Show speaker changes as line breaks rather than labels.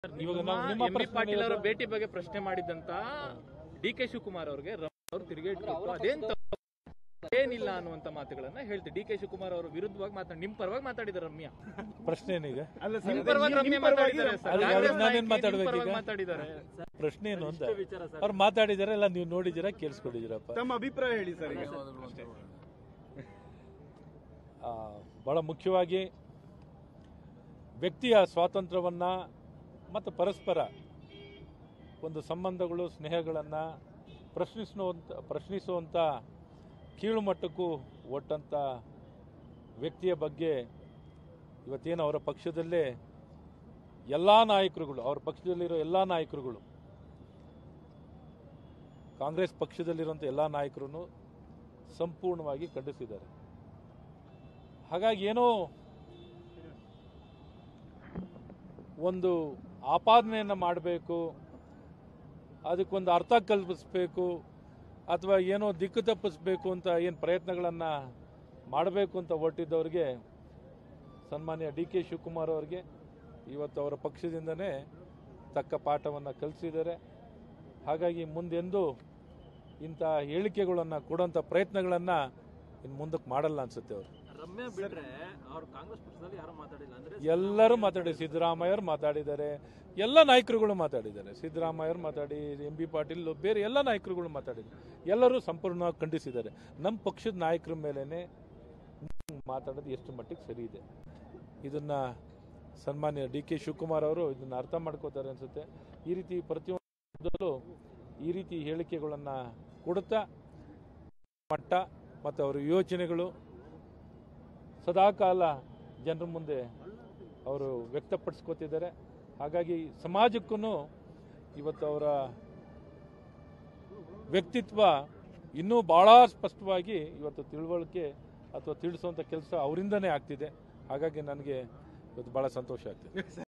ಇವಾಗ
ನಿಮ್ಮ
ನಾವು ನಿಮ್ಮ
ಎಂ ಬಿ
ಪ್ರಶ್ನೆ
ಪಾಟೀಲ್ ಅವರ
ಇರೋದು-
ಭೇಟಿ ಬಗ್ಗೆ ಪ್ರಶ್ನೆ ಮಾಡಿದಂತ ಡಿ ಕೆ ಶಿವಕುಮಾರ್ ಅವರಿಗೆ ಅವರು ತಿರುಗೇಟ್ ಕೊಟ್ಟು ಅದೇನ್ ತಪ್ಪು? ಏನಿಲ್ಲ ಅನ್ನುವಂತ ಮಾತುಗಳನ್ನ ಹೇಳ್ತೀವಿ ಡಿ ಕೆ ಶಿವಕುಮಾರ್ ಅವರ ವಿರುದ್ಧವಾಗಿ ಮಾತಾಡಿ ನಿಮ್ ಪರವಾಗಿ ಮಾತಾಡಿದಾರೆ ರಮ್ಯಾ
ಪ್ರಶ್ನೆ ಏನೀಗ
ಅಲ್ಲ
ನಿಮ್
ಸರ್
ಪರವಾಗಿ ರಮ್ಯಾ ಮಾತಾಡಿದ್ದಾರೆ ಸರ್.
ಅದು
ಕಾಂಗ್ರೆಸ್
ನಾನೇನ್
ನಾಯಕಿ ನಿಮ್
ಮಾತಾಡ್ಬೇಕು
ಪರವಾಗಿ
ಈಗ?
ಮಾತಾಡಿದ್ದಾರೆ
ಪ್ರಶ್ನೆ ಏನು ಅಂತ ಅವ್ರು ಮಾತಾಡಿದಾರೆ ಎಲ್ಲ ನೀವು ನೋಡಿದ್ದೀರಾ ಕೇಳಿಸ್ಕೊಂಡಿದ್ದೀರಪ್ಪ
ತಮ್ಮ ಅಭಿಪ್ರಾಯ ಹೇಳಿ ಸರ್ ಈಗ
ಆ, ಬಹಳ ಮುಖ್ಯವಾಗಿ ವ್ಯಕ್ತಿಯ ಸ್ವಾತಂತ್ರ್ಯವನ್ನ ಮತ್ತು ಪರಸ್ಪರ ಒಂದು ಸಂಬಂಧಗಳು ಸ್ನೇಹಗಳನ್ನು ಪ್ರಶ್ನಿಸುವಂತ ಪ್ರಶ್ನಿಸುವಂಥ ಕೀಳುಮಟ್ಟಕ್ಕೂ ಒಟ್ಟಂಥ ವ್ಯಕ್ತಿಯ ಬಗ್ಗೆ ಇವತ್ತೇನು ಅವರ ಪಕ್ಷದಲ್ಲೇ ಎಲ್ಲ ನಾಯಕರುಗಳು ಅವರ ಪಕ್ಷದಲ್ಲಿರೋ ಎಲ್ಲ ನಾಯಕರುಗಳು ಕಾಂಗ್ರೆಸ್ ಪಕ್ಷದಲ್ಲಿರುವಂಥ ಎಲ್ಲ ನಾಯಕರು ಸಂಪೂರ್ಣವಾಗಿ ಖಂಡಿಸಿದ್ದಾರೆ ಹಾಗಾಗಿ ಏನೋ ಒಂದು ಆಪಾದನೆಯನ್ನು ಮಾಡಬೇಕು ಅದಕ್ಕೊಂದು ಅರ್ಥ ಕಲ್ಪಿಸ್ಬೇಕು ಅಥವಾ ಏನೋ ದಿಕ್ಕು ತಪ್ಪಿಸ್ಬೇಕು ಅಂತ ಏನು ಪ್ರಯತ್ನಗಳನ್ನು ಮಾಡಬೇಕು ಅಂತ ಹೊರಟಿದ್ದವ್ರಿಗೆ ಸನ್ಮಾನ್ಯ ಡಿ ಕೆ ಶಿವಕುಮಾರ್ ಅವರಿಗೆ ಇವತ್ತು ಅವರ ಪಕ್ಷದಿಂದನೇ ತಕ್ಕ ಪಾಠವನ್ನು ಕಲಿಸಿದ್ದಾರೆ ಹಾಗಾಗಿ ಮುಂದೆಂದೂ ಇಂಥ ಹೇಳಿಕೆಗಳನ್ನು ಕೊಡುವಂಥ ಪ್ರಯತ್ನಗಳನ್ನು ಇನ್ನು ಮುಂದಕ್ಕೆ ಮಾಡಲ್ಲ ಅನ್ಸುತ್ತೆ ಅವರು
ರಮ್ಯಾ ಬಿಟ್ರೆ ಅವ್ರು ಕಾಂಗ್ರೆಸ್ ಪಕ್ಷದಲ್ಲಿ ಯಾರು ಮಾತಾಡಿಲ್ಲ ಅಂದ್ರೆ
ಎಲ್ಲರೂ ಮಾತಾಡಿ ಸಿದ್ದರಾಮಯ್ಯರು ಮಾತಾಡಿದ್ದಾರೆ ಎಲ್ಲ ನಾಯಕರುಗಳು ಮಾತಾಡಿದ್ದಾರೆ ಸಿದ್ದರಾಮಯ್ಯರು ಮಾತಾಡಿ ಎಂ ಬಿ ಪಾಟೀಲ್ ಬೇರೆ ಎಲ್ಲ ನಾಯಕರುಗಳು ಮಾತಾಡಿದ್ದಾರೆ ಎಲ್ಲರೂ ಸಂಪೂರ್ಣವಾಗಿ ಖಂಡಿಸಿದ್ದಾರೆ ನಮ್ಮ ಪಕ್ಷದ ನಾಯಕರ ಮೇಲೇ ಮಾತಾಡೋದು ಎಷ್ಟು ಮಟ್ಟಿಗೆ ಸರಿ ಇದೆ ಇದನ್ನ ಸನ್ಮಾನ್ಯ ಡಿ ಕೆ ಶಿವಕುಮಾರ್ ಅವರು ಇದನ್ನ ಅರ್ಥ ಮಾಡ್ಕೋತಾರೆ ಅನ್ಸುತ್ತೆ ಈ ರೀತಿ ಪ್ರತಿಯೊಂದಲ್ಲೂ ಈ ರೀತಿ ಹೇಳಿಕೆಗಳನ್ನು ಕೊಡುತ್ತಾ ಮಟ್ಟ ಮತ್ತು ಅವರ ಯೋಚನೆಗಳು ಸದಾಕಾಲ ಜನರ ಮುಂದೆ ಅವರು ವ್ಯಕ್ತಪಡಿಸ್ಕೋತಿದ್ದಾರೆ ಹಾಗಾಗಿ ಸಮಾಜಕ್ಕೂ ಇವತ್ತು ಅವರ ವ್ಯಕ್ತಿತ್ವ ಇನ್ನೂ ಭಾಳ ಸ್ಪಷ್ಟವಾಗಿ ಇವತ್ತು ತಿಳುವಳಿಕೆ ಅಥವಾ ತಿಳಿಸುವಂಥ ಕೆಲಸ ಅವರಿಂದನೇ ಆಗ್ತಿದೆ ಹಾಗಾಗಿ ನನಗೆ ಇವತ್ತು ಭಾಳ ಸಂತೋಷ ಆಗ್ತಿದೆ